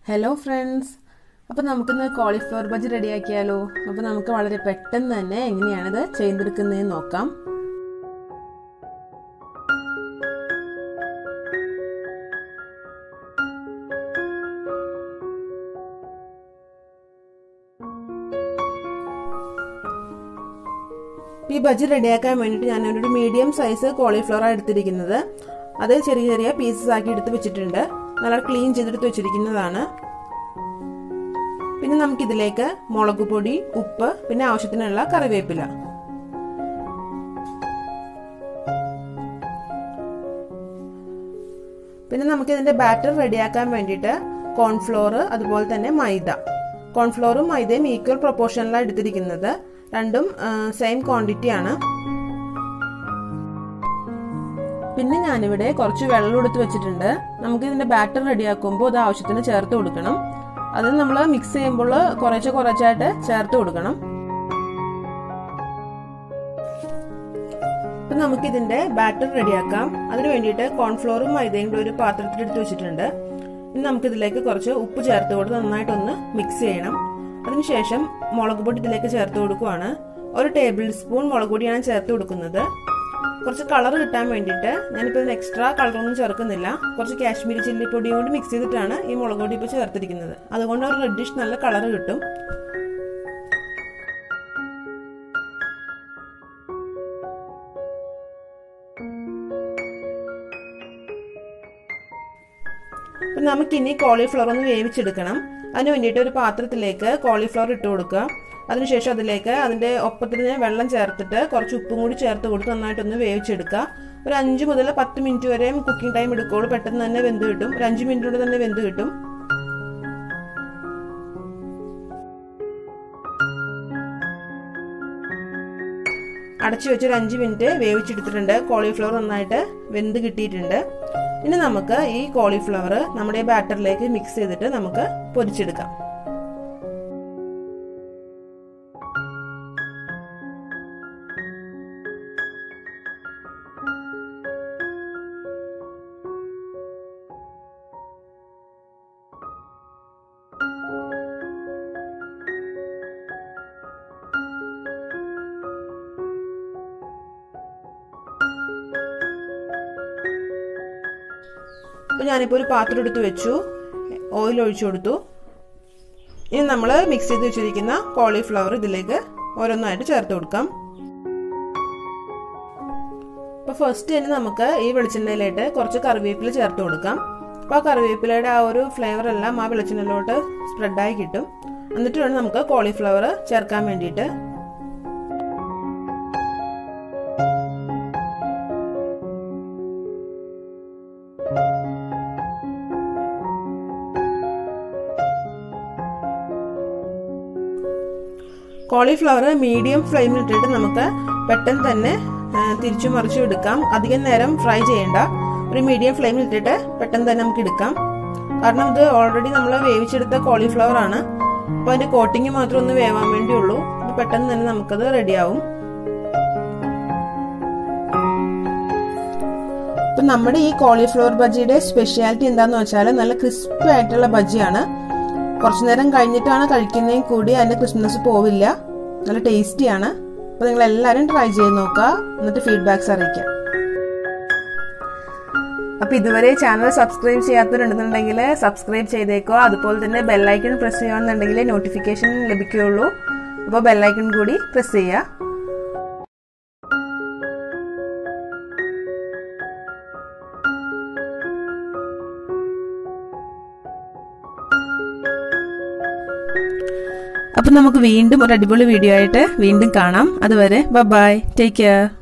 hello friends അപ്പോൾ നമുക്കിന്ന് cauliflower bajji റെഡിയാക്കിയാലോ അപ്പോൾ നമുക്ക് വളരെ പെട്ടെന്ന് തന്നെ എങ്ങനെയാണിത് ചെയ്തെടുക്കുന്നതെന്ന് നോക്കാം ഈ ബജി റെഡിയാക്കാൻ വേണ്ടിയിട്ട് ഞാനൊരു മീഡിയം സൈസ് കോളിഫ്ലവർ എടുത്തിരിക്കുന്നത് അത് ചെറിയ ചെറിയ പീസസ് ആക്കി എടുത്ത് വെച്ചിട്ടുണ്ട് നല്ല ക്ലീൻ ചെയ്തെടുത്ത് വെച്ചിരിക്കുന്നതാണ് പിന്നെ നമുക്കിതിലേക്ക് മുളക് പൊടി ഉപ്പ് പിന്നെ ആവശ്യത്തിനുള്ള കറിവേപ്പില പിന്നെ നമുക്ക് ഇതിന്റെ ബാറ്റർ റെഡിയാക്കാൻ വേണ്ടിയിട്ട് കോൺഫ്ലോർ അതുപോലെ തന്നെ മൈദ കോൺഫ്ലോറും മൈദയും ഈക്വൽ പ്രൊപ്പോർഷനിലാണ് എടുത്തിരിക്കുന്നത് രണ്ടും സെയിം ക്വാണ്ടിറ്റി ആണ് പിന്നെ ഞാനിവിടെ കുറച്ച് വെള്ളം എടുത്ത് വെച്ചിട്ടുണ്ട് നമുക്ക് ഇതിന്റെ ബാറ്റർ റെഡിയാക്കുമ്പോൾ അത് ആവശ്യത്തിന് ചേർത്ത് കൊടുക്കണം അത് നമ്മൾ മിക്സ് ചെയ്യുമ്പോൾ കുറച്ച് കുറച്ചായിട്ട് ചേർത്ത് കൊടുക്കണം അപ്പൊ നമുക്ക് ഇതിന്റെ ബാറ്റർ റെഡിയാക്കാം അതിന് വേണ്ടിയിട്ട് കോൺഫ്ലോറും മൈദയും കൂടെ ഒരു പാത്രത്തിൽ എടുത്ത് വെച്ചിട്ടുണ്ട് ഇനി നമുക്ക് ഇതിലേക്ക് കുറച്ച് ഉപ്പ് ചേർത്ത് കൊടുത്ത് നന്നായിട്ടൊന്ന് മിക്സ് ചെയ്യണം അതിനുശേഷം മുളക് പൊടി ഇതിലേക്ക് ചേർത്ത് കൊടുക്കുവാണ് ഒരു ടേബിൾ സ്പൂൺ മുളക് പൊടിയാണ് ചേർത്ത് കൊടുക്കുന്നത് കുറച്ച് കളർ കിട്ടാൻ വേണ്ടിയിട്ട് ഞാനിപ്പോൾ ഇതിന് എക്സ്ട്രാ കളറൊന്നും ചേർക്കുന്നില്ല കുറച്ച് കാശ്മീരി ചില്ലി പൊടിയും കൊണ്ട് മിക്സ് ചെയ്തിട്ടാണ് ഈ മുളക് പൊടി ഇപ്പോൾ ചേർത്തിരിക്കുന്നത് അതുകൊണ്ട് ഒരു റെഡിഷ് നല്ല കളർ കിട്ടും അപ്പം നമുക്കിനി കോളിഫ്ലവർ ഒന്ന് വേവിച്ചെടുക്കണം അതിന് വേണ്ടിയിട്ട് ഒരു പാത്രത്തിലേക്ക് കോളിഫ്ലവർ ഇട്ട് കൊടുക്കുക അതിനുശേഷം അതിലേക്ക് അതിൻ്റെ ഒപ്പത്തിന് വെള്ളം ചേർത്തിട്ട് കുറച്ച് ഉപ്പും കൂടി ചേർത്ത് കൊടുത്ത് നന്നായിട്ടൊന്ന് വേവിച്ചെടുക്കുക ഒരു അഞ്ച് മുതൽ പത്ത് മിനിറ്റ് വരെയും കുക്കിംഗ് ടൈം എടുക്കുള്ളൂ പെട്ടെന്ന് തന്നെ വെന്ത് കിട്ടും ഒരു അഞ്ച് മിനിറ്റ് കൊണ്ട് തന്നെ വെന്ത് കിട്ടും അടച്ചു വെച്ചൊരു അഞ്ച് മിനിറ്റ് വേവിച്ചെടുത്തിട്ടുണ്ട് കോളിഫ്ലവർ നന്നായിട്ട് വെന്ത് കിട്ടിയിട്ടുണ്ട് ഇനി നമുക്ക് ഈ കോളിഫ്ലവർ നമ്മുടെ ബാറ്ററിലേക്ക് മിക്സ് ചെയ്തിട്ട് നമുക്ക് പൊരിച്ചെടുക്കാം അപ്പോൾ ഞാനിപ്പോൾ ഒരു പാത്രം എടുത്ത് വെച്ചു ഓയിൽ ഒഴിച്ചു കൊടുത്തു ഇനി നമ്മൾ മിക്സ് ചെയ്ത് വെച്ചിരിക്കുന്ന കോളിഫ്ലവർ ഇതിലേക്ക് ഓരോന്നായിട്ട് ചേർത്ത് കൊടുക്കാം അപ്പോൾ ഫസ്റ്റ് തന്നെ നമുക്ക് ഈ വെളിച്ചെണ്ണയിലായിട്ട് കുറച്ച് കറിവേപ്പില ചേർത്ത് കൊടുക്കാം അപ്പോൾ ആ കറിവേപ്പിലയുടെ ആ ഒരു ഫ്ലേവർ എല്ലാം ആ വെളിച്ചെണ്ണയിലോട്ട് സ്പ്രെഡായി കിട്ടും എന്നിട്ട് വേണം നമുക്ക് കോളിഫ്ലവർ ചേർക്കാൻ വേണ്ടിയിട്ട് കോളിഫ്ലവർ മീഡിയം ഫ്ലെയിമിൽ ഇട്ടിട്ട് നമുക്ക് പെട്ടെന്ന് തന്നെ തിരിച്ചു മറിച്ചു എടുക്കാം അധികം നേരം ഫ്രൈ ചെയ്യേണ്ട ഒരു മീഡിയം ഫ്ലെയിമിൽ ഇട്ടിട്ട് പെട്ടെന്ന് തന്നെ നമുക്ക് എടുക്കാം കാരണം ഇത് ഓൾറെഡി നമ്മൾ വേവിച്ചെടുത്ത കോളിഫ്ലവർ ആണ് അപ്പോൾ അതിന്റെ കോട്ടിങ് മാത്രം ഒന്ന് വേവാൻ വേണ്ടിയുള്ളൂ അപ്പോൾ പെട്ടെന്ന് തന്നെ നമുക്കത് റെഡിയാവും ഇപ്പം നമ്മുടെ ഈ കോളിഫ്ലവർ ബജിയുടെ സ്പെഷ്യാലിറ്റി എന്താന്ന് വെച്ചാൽ നല്ല ക്രിസ്പി ആയിട്ടുള്ള ബജിയാണ് കുറച്ചു നേരം കഴിഞ്ഞിട്ടാണ് കഴിക്കുന്നതും കൂടി അതിന്റെ ക്രിസ്മസ് പോവില്ല നല്ല ടേസ്റ്റിയാണ് അപ്പോൾ നിങ്ങൾ എല്ലാവരും ട്രൈ ചെയ്ത് നോക്കുക എന്നിട്ട് ഫീഡ്ബാക്സ് അറിയിക്കാം അപ്പോൾ ഇതുവരെ ചാനൽ സബ്സ്ക്രൈബ് ചെയ്യാത്തവരുണ്ടെന്നുണ്ടെങ്കിൽ സബ്സ്ക്രൈബ് ചെയ്തേക്കുക അതുപോലെ തന്നെ ബെല്ലൈക്കൺ പ്രസ് ചെയ്യുകയാണെന്നുണ്ടെങ്കിൽ നോട്ടിഫിക്കേഷൻ ലഭിക്കുകയുള്ളൂ അപ്പോൾ ബെല്ലൈക്കൺ കൂടി പ്രസ് ചെയ്യുക അപ്പം നമുക്ക് വീണ്ടും ഒരു അടിപൊളി വീഡിയോ ആയിട്ട് വീണ്ടും കാണാം അതുവരെ ബൈ ടേക്ക് കെയർ